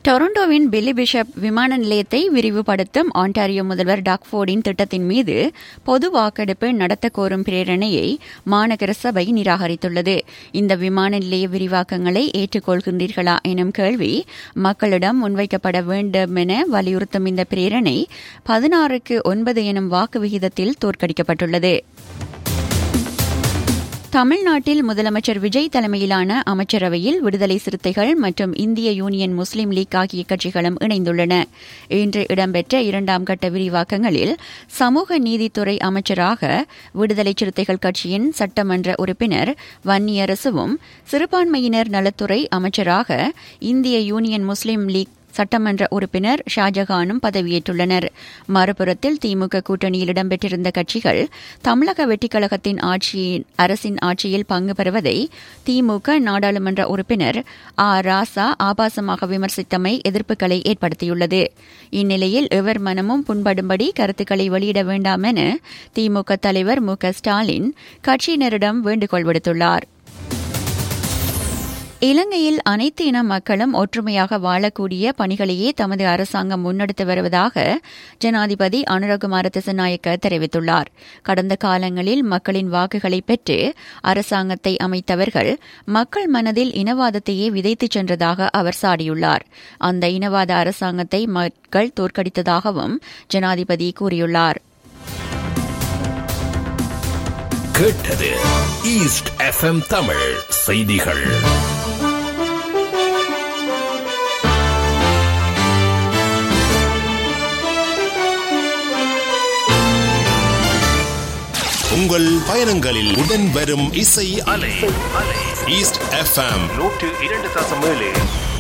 டொரண்டோவின் பில்லி bishop விமான நிலையத்தை விரிவுபடுத்தும் ஆண்டாரியோ முதல்வர் டாக்ஃபோர்டின் திட்டத்தின் மீது பொது வாக்கெடுப்பு நடத்த கோரும் பிரேரணையை மாநகர சபை நிராகரித்துள்ளது இந்த விமான நிலைய விரிவாக்கங்களை ஏற்றுக்கொள்கின்றீர்களா எனும் கேள்வி மக்களிடம் முன்வைக்கப்பட வேண்டும் என வலியுறுத்தும் இந்த பிரேரணை பதினாறுக்கு ஒன்பது எனும் வாக்கு விகிதத்தில் தோற்கடிக்கப்பட்டுள்ளது தமிழ்நாட்டில் முதலமைச்சர் விஜய் தலைமையிலான அமைச்சரவையில் விடுதலை சிறுத்தைகள் மற்றும் இந்திய யூனியன் முஸ்லீம் லீக் ஆகிய கட்சிகளும் இணைந்துள்ளன இன்று இடம்பெற்ற இரண்டாம் கட்ட விரிவாக்கங்களில் சமூக நீதித்துறை அமைச்சராக விடுதலை சிறுத்தைகள் கட்சியின் சட்டமன்ற உறுப்பினர் வன்னியரசுவும் சிறுபான்மையினர் நலத்துறை அமைச்சராக இந்திய யூனியன் முஸ்லீம் லீக் சட்டமன்ற உறுப்பினர் ஷாஜகானும் பதவியேற்றுள்ளனர் மறுபுறத்தில் திமுக கூட்டணியில் இடம்பெற்றிருந்த கட்சிகள் தமிழக வெட்டிக்கழகத்தின் ஆட்சியின் அரசின் ஆட்சியில் பங்கு பெறுவதை திமுக நாடாளுமன்ற உறுப்பினர் ஆ ராசா ஆபாசமாக விமர்சித்தமை எதிர்ப்புகளை ஏற்படுத்தியுள்ளது இந்நிலையில் எவர் மனமும் புண்படும்படி கருத்துக்களை வெளியிட வேண்டாம் என திமுக தலைவர் மு ஸ்டாலின் கட்சியினரிடம் வேண்டுகோள் விடுத்துள்ளார் இலங்கையில் அனைத்து இன மக்களும் ஒற்றுமையாக வாழக்கூடிய பணிகளையே தமது அரசாங்கம் முன்னெடுத்து வருவதாக ஜனாதிபதி அனுரகுமார திசநாயக்க தெரிவித்துள்ளார் கடந்த காலங்களில் மக்களின் வாக்குகளை பெற்று அரசாங்கத்தை அமைத்தவர்கள் மக்கள் மனதில் இனவாதத்தையே விதைத்துச் சென்றதாக அவர் சாடியுள்ளார் அந்த இனவாத அரசாங்கத்தை மக்கள் தோற்கடித்ததாகவும் ஜனாதிபதி கூறியுள்ளார் கேட்டது ஈஸ்ட் எஃப்எம் தமிழ் செய்திகள் உங்கள் பயணங்களில் உடன் வரும் இசை அலை ஈஸ்ட் எஃப்எம் நூற்று இரண்டு தசம் ஏழு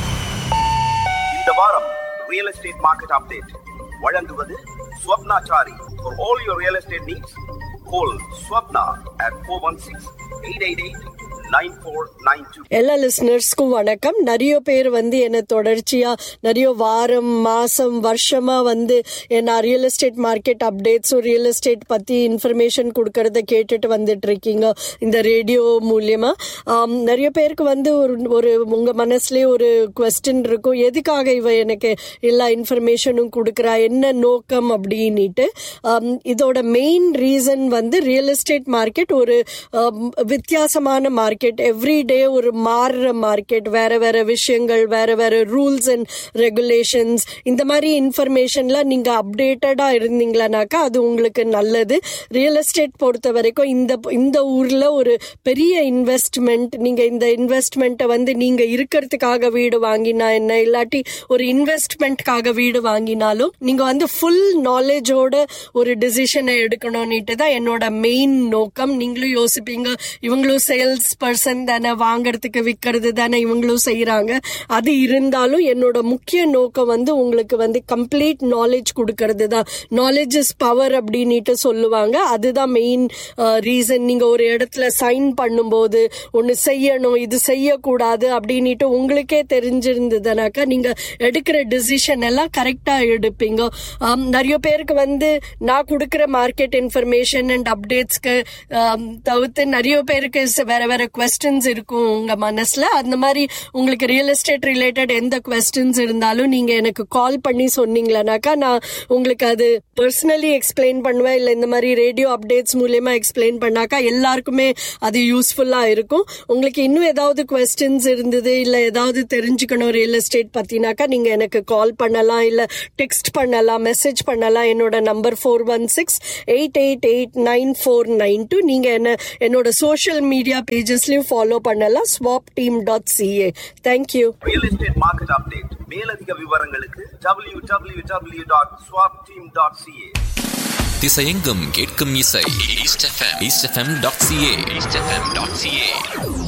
இந்த வாரம் ரியல் எஸ்டேட் மார்க்கெட் அப்டேட் வழங்குவது Swapnachari for all your real estate needs call Swapna at four one six eight eight eight nine four nine two எல்லா லிஸ்னர்ஸ்க்கும் வணக்கம் நிறைய பேர் வந்து என்ன தொடர்ச்சியா நிறைய வாரம் மாசம் வருஷமா வந்து என்ன ரியல் எஸ்டேட் மார்க்கெட் அப்டேட்ஸும் ரியல் எஸ்டேட் பத்தி இன்ஃபர்மேஷன் கொடுக்கறத கேட்டுட்டு வந்துட்டு இருக்கீங்க இந்த ரேடியோ மூலியமா ஆம், நிறைய பேருக்கு வந்து ஒரு ஒரு உங்க மனசுலயே ஒரு கொஸ்டின் இருக்கும் எதுக்காக இவ எனக்கு எல்லா இன்ஃபர்மேஷனும் கொடுக்குறா என்ன நோக்கம் அப்படின்னுட்டு ஆம், இதோட மெயின் ரீசன் வந்து ரியல் எஸ்டேட் மார்க்கெட் ஒரு ஆம், வித்தியாசமான மார்க்கெட் எவ்ரி டே ஒரு மாறுற மார்க்கெட் வேற வேற விஷயங்கள் வேற வேற ரூல்ஸ் அண்ட் ரெகுலேஷன்ஸ் இந்த மாதிரி இன்ஃபர்மேஷன்ல நீங்க அப்டேட்டடா இருந்தீங்களானாக்கா அது உங்களுக்கு நல்லது ரியல் எஸ்டேட் பொறுத்த வரைக்கும் இந்த இந்த ஊர்ல ஒரு பெரிய இன்வெஸ்ட்மெண்ட் நீங்க இந்த இன்வெஸ்ட்மெண்ட்டை வந்து நீங்க இருக்கிறதுக்காக வீடு வாங்கினா என்ன இல்லாட்டி ஒரு இன்வெஸ்ட்மெண்ட்காக வீடு வாங்கினாலும் நீங்க வந்து ஃபுல் நாலேஜோட ஒரு டிசிஷனை எடுக்கணும்னுட்டு தான் என்னோட மெயின் நோக்கம் நீங்களும் யோசிப்பீங்க இவங்களும் சேல்ஸ் பர்சன் தானே வாங்குறதுக்கு விற்கிறது தானே இவங்களும் செய்யறாங்க அது இருந்தாலும் என்னோட முக்கிய நோக்கம் வந்து உங்களுக்கு வந்து கம்ப்ளீட் நாலேஜ் கொடுக்கறது தான் நாலேஜ் இஸ் பவர் அப்படின்னுட்டு சொல்லுவாங்க அதுதான் மெயின் ரீசன் நீங்க ஒரு இடத்துல சைன் பண்ணும்போது ஒன்னு செய்யணும் இது செய்யக்கூடாது அப்படின்னுட்டு உங்களுக்கே தெரிஞ்சிருந்ததுனாக்கா நீங்க எடுக்கிற டிசிஷன் எல்லாம் கரெக்டா எடுப்பீங்க ஆம், நிறைய பேருக்கு வந்து நான் கொடுக்கிற மார்க்கெட் இன்ஃபர்மேஷன் அண்ட் அப்டேட்ஸ்க்கு தவிர்த்து நிறைய பேருக்கு ச- வேற வேற கொஸ்டின்ஸ் இருக்கும் உங்க மனசுல அந்த மாதிரி உங்களுக்கு ரியல் எஸ்டேட் ரிலேட்டட் எந்த கொஸ்டின்ஸ் இருந்தாலும் நீங்க எனக்கு கால் பண்ணி சொன்னீங்களானாக்கா நான் உங்களுக்கு அது பர்சனலி எக்ஸ்பிளைன் பண்ணுவேன் இல்ல இந்த மாதிரி ரேடியோ அப்டேட்ஸ் மூலியமா எக்ஸ்பிளைன் பண்ணாக்கா எல்லாருக்குமே அது யூஸ்ஃபுல்லா இருக்கும் உங்களுக்கு இன்னும் ஏதாவது கொஸ்டின்ஸ் இருந்தது இல்ல ஏதாவது தெரிஞ்சுக்கணும் ரியல் எஸ்டேட் பத்தினாக்கா நீங்க எனக்கு கால் பண்ணலாம் இல்ல டெக்ஸ்ட் பண்ணலாம் மெசேஜ் பண்ணலாம் என்னோட number four one six eight eight eight nine four nine two நீங்க என்ன என்னோட சோஷியல் மீடியா பேஜஸ்லயும் ஃபாலோ பண்ணலாம் swap team dot CA thank you real estate market update மேலதிக விவரங்களுக்கு W W W dot swap team dot CA திசையெங்கும் கேட்கும் இசை East FM East FM dot CA East FM dot CA